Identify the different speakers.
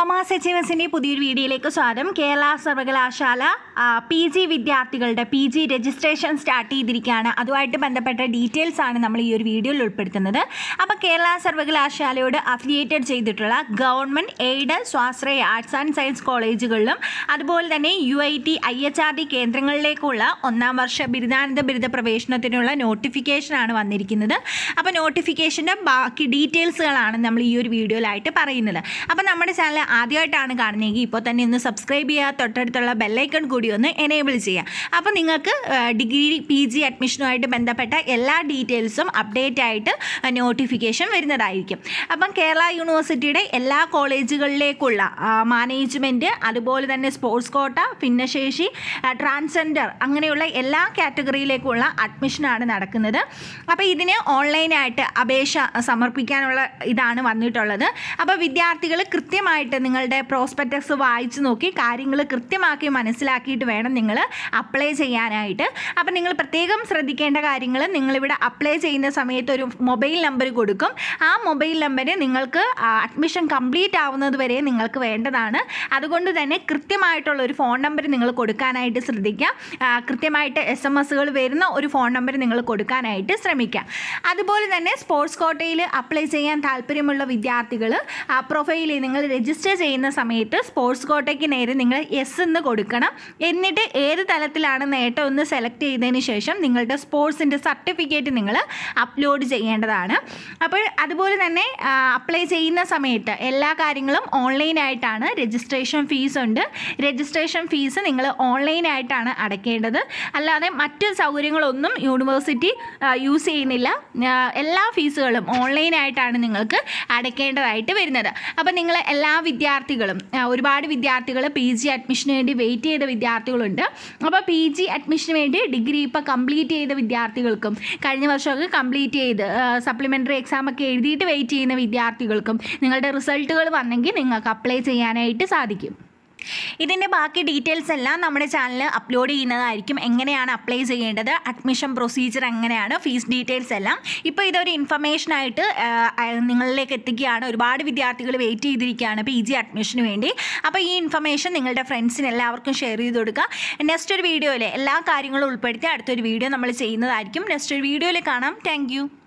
Speaker 1: commerce H എസിൻ്റെ പുതിയൊരു വീഡിയോയിലേക്ക് സ്വാഗതം കേരള സർവകലാശാല പി ജി വിദ്യാർത്ഥികളുടെ പി ജി രജിസ്ട്രേഷൻ സ്റ്റാർട്ട് ചെയ്തിരിക്കുകയാണ് അതുമായിട്ട് ബന്ധപ്പെട്ട ഡീറ്റെയിൽസ് ആണ് നമ്മൾ ഈ ഒരു വീഡിയോയിൽ ഉൾപ്പെടുത്തുന്നത് അപ്പോൾ കേരള സർവകലാശാലയോട് അഫിലിയേറ്റഡ് ചെയ്തിട്ടുള്ള ഗവൺമെൻറ് എയ്ഡ് സ്വാശ്രയ ആർട്സ് ആൻഡ് സയൻസ് കോളേജുകളിലും അതുപോലെ തന്നെ U I T I H R D കേന്ദ്രങ്ങളിലേക്കുള്ള ഒന്നാം വർഷ ബിരുദാനന്ദ ബിരുദ പ്രവേശനത്തിനുള്ള നോട്ടിഫിക്കേഷനാണ് വന്നിരിക്കുന്നത് അപ്പോൾ നോട്ടിഫിക്കേഷൻ്റെ ബാക്കി ഡീറ്റെയിൽസുകളാണ് നമ്മൾ ഈ ഒരു വീഡിയോയിലായിട്ട് പറയുന്നത് അപ്പോൾ നമ്മുടെ ചാനൽ ആദ്യമായിട്ടാണ് കാണുന്നതെങ്കിൽ ഇപ്പോൾ തന്നെ ഒന്ന് സബ്സ്ക്രൈബ് ചെയ്യുക തൊട്ടടുത്തുള്ള ബെല്ലൈക്കൺ കൂടി ഒന്ന് എനേബിൾ ചെയ്യുക അപ്പോൾ നിങ്ങൾക്ക് ഡിഗ്രി പി ജി അഡ്മിഷനുമായിട്ട് ബന്ധപ്പെട്ട എല്ലാ ഡീറ്റെയിൽസും അപ്ഡേറ്റ് ആയിട്ട് നോട്ടിഫിക്കേഷൻ വരുന്നതായിരിക്കും അപ്പം കേരള യൂണിവേഴ്സിറ്റിയുടെ എല്ലാ കോളേജുകളിലേക്കുള്ള മാനേജ്മെൻറ്റ് അതുപോലെ തന്നെ സ്പോർട്സ് കോട്ട ഭിന്നശേഷി ട്രാൻസ്ജെൻഡർ അങ്ങനെയുള്ള എല്ലാ കാറ്റഗറിയിലേക്കുള്ള അഡ്മിഷനാണ് നടക്കുന്നത് അപ്പോൾ ഇതിന് ഓൺലൈനായിട്ട് അപേക്ഷ സമർപ്പിക്കാനുള്ള ഇതാണ് വന്നിട്ടുള്ളത് അപ്പോൾ വിദ്യാർത്ഥികൾ കൃത്യമായിട്ട് നിങ്ങളുടെ പ്രോസ്പെക്ടസ് വായിച്ചു നോക്കി കാര്യങ്ങൾ കൃത്യമാക്കി മനസ്സിലാക്കിയിട്ട് വേണം നിങ്ങൾ അപ്ലൈ ചെയ്യാനായിട്ട് അപ്പോൾ നിങ്ങൾ പ്രത്യേകം ശ്രദ്ധിക്കേണ്ട കാര്യങ്ങൾ നിങ്ങളിവിടെ അപ്ലൈ ചെയ്യുന്ന സമയത്ത് ഒരു മൊബൈൽ നമ്പർ കൊടുക്കും ആ മൊബൈൽ നമ്പർ നിങ്ങൾക്ക് അഡ്മിഷൻ കംപ്ലീറ്റ് ആവുന്നത് വരെ നിങ്ങൾക്ക് വേണ്ടതാണ് അതുകൊണ്ട് തന്നെ കൃത്യമായിട്ടുള്ള ഒരു ഫോൺ നമ്പർ നിങ്ങൾ കൊടുക്കാനായിട്ട് ശ്രദ്ധിക്കുക ആ, കൃത്യമായിട്ട് എസ് എം എസുകൾ വരുന്ന ഒരു ഫോൺ നമ്പർ നിങ്ങൾ കൊടുക്കാനായിട്ട് ശ്രമിക്കുക അതുപോലെ തന്നെ സ്പോർട്സ് കോട്ടയിൽ അപ്ലൈ ചെയ്യാൻ താല്പര്യമുള്ള വിദ്യാർത്ഥികൾ പ്രൊഫൈലിൽ നിങ്ങൾ രജിസ്റ്റർ ചെയ്യുന്ന സമയത്ത് സ്പോർട്സ് കോട്ടയ്ക്ക് നേരെ നിങ്ങൾ എസ് എന്ന് കൊടുക്കണം എന്നിട്ട് ഏത് തലത്തിലാണ് നേട്ടം എന്ന് സെലക്ട് ചെയ്തതിന് ശേഷം നിങ്ങളുടെ സ്പോർട്സിൻ്റെ സർട്ടിഫിക്കറ്റ് നിങ്ങൾ അപ്ലോഡ് ചെയ്യേണ്ടതാണ് അപ്പോൾ അതുപോലെ തന്നെ അപ്ലൈ ചെയ്യുന്ന സമയത്ത് എല്ലാ കാര്യങ്ങളും ഓൺലൈനായിട്ടാണ് രജിസ്ട്രേഷൻ ഫീസ് ഉണ്ട് രജിസ്ട്രേഷൻ ഫീസ് നിങ്ങൾ ഓൺലൈനായിട്ടാണ് അടയ്ക്കേണ്ടത് അല്ലാതെ മറ്റ് സൗകര്യങ്ങളൊന്നും യൂണിവേഴ്സിറ്റി യൂസ് ചെയ്യുന്നില്ല ആ, എല്ലാ ഫീസുകളും ഓൺലൈനായിട്ടാണ് നിങ്ങൾക്ക് അടയ്ക്കേണ്ടതായിട്ട് വരുന്നത് അപ്പോൾ നിങ്ങൾ എല്ലാ വിദ്യാർത്ഥികളും ആ, ഒരുപാട് വിദ്യാർത്ഥികൾ പി ജി അഡ്മിഷന് വേണ്ടി വെയിറ്റ് ചെയ്ത വിദ്യാർത്ഥികളുണ്ട് അപ്പോൾ പി ജി അഡ്മിഷന് വേണ്ടി ഡിഗ്രി ഇപ്പോൾ കംപ്ലീറ്റ് ചെയ്ത വിദ്യാർത്ഥികൾക്കും കഴിഞ്ഞ വർഷമൊക്കെ കംപ്ലീറ്റ് ചെയ്ത് സപ്ലിമെൻ്ററി എക്സാം ഒക്കെ എഴുതിയിട്ട് വെയിറ്റ് ചെയ്യുന്ന വിദ്യാർത്ഥികൾക്കും നിങ്ങളുടെ റിസൾട്ടുകൾ വന്നെങ്കിൽ നിങ്ങൾക്ക് അപ്ലൈ ചെയ്യാനായിട്ട് സാധിക്കും ഇതിൻ്റെ ബാക്കി ഡീറ്റെയിൽസ് എല്ലാം നമ്മുടെ ചാനലിൽ അപ്ലോഡ് ചെയ്യുന്നതായിരിക്കും എങ്ങനെയാണ് അപ്ലൈ ചെയ്യേണ്ടത് അഡ്മിഷൻ പ്രൊസീജിയർ എങ്ങനെയാണ് ഫീസ് ഡീറ്റെയിൽസ് എല്ലാം ഇപ്പോൾ ഇതൊരു ഇൻഫർമേഷൻ ആയിട്ട് ആ, ആ, നിങ്ങളിലേക്ക് എത്തിക്കുകയാണ് ഒരുപാട് വിദ്യാർത്ഥികൾ വെയിറ്റ് ചെയ്തിരിക്കുകയാണ് പി ജി അഡ്മിഷന് വേണ്ടി അപ്പോൾ ഈ ഇൻഫർമേഷൻ നിങ്ങളുടെ ഫ്രണ്ട്സിന് എല്ലാവർക്കും ഷെയർ ചെയ്ത് കൊടുക്കുക നെക്സ്റ്റ് ഒരു വീഡിയോയിൽ എല്ലാ കാര്യങ്ങളും ഉൾപ്പെടുത്തി അടുത്തൊരു വീഡിയോ നമ്മൾ ചെയ്യുന്നതായിരിക്കും നെക്സ്റ്റ് ഒരു വീഡിയോയിൽ കാണാം താങ്ക്